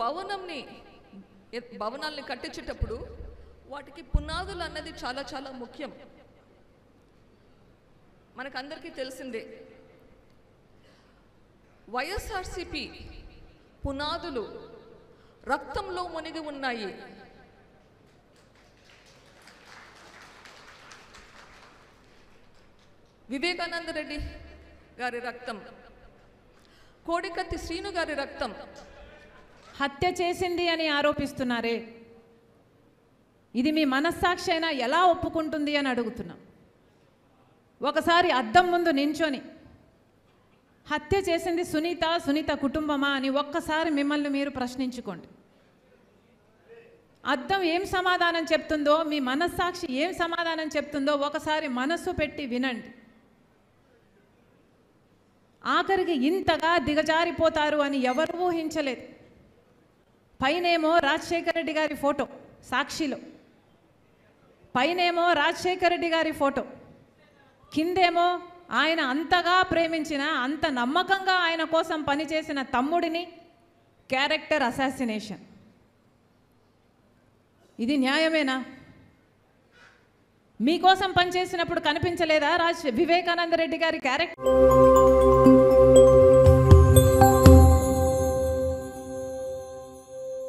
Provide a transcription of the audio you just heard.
భవనంని ఎ- భవనాల్ని కట్టించేటప్పుడు వాటికి పునాదులు అన్నది చాలా చాలా ముఖ్యం మనకందరికీ తెలిసిందే వైఎస్ఆర్సిపి పునాదులు రక్తంలో మునిగి ఉన్నాయి వివేకానంద రెడ్డి గారి రక్తం కోడికత్తి శ్రీను గారి రక్తం హత్య చేసింది అని ఆరోపిస్తున్నారే ఇది మీ మనస్సాక్షి అయినా ఎలా ఒప్పుకుంటుంది అని అడుగుతున్నాం ఒకసారి అద్దం ముందు నించొని హత్య చేసింది సునీత సునీత కుటుంబమా అని ఒక్కసారి మిమ్మల్ని మీరు ప్రశ్నించుకోండి అద్దం ఏం సమాధానం చెప్తుందో మీ మనస్సాక్షి ఏం సమాధానం చెప్తుందో ఒకసారి మనస్సు పెట్టి వినండి ఆఖరికి ఇంతగా దిగజారిపోతారు అని ఎవరు ఊహించలేదు పైనేమో రాజశేఖర రెడ్డి గారి ఫోటో సాక్షిలో పైనేమో రాజశేఖర రెడ్డి గారి ఫోటో కిందేమో ఆయన అంతగా ప్రేమించిన అంత నమ్మకంగా ఆయన కోసం పనిచేసిన తమ్ముడిని క్యారెక్టర్ అసాసినేషన్ ఇది న్యాయమేనా మీకోసం పనిచేసినప్పుడు కనిపించలేదా రాజ్ వివేకానంద రెడ్డి గారి క్యారెక్టర్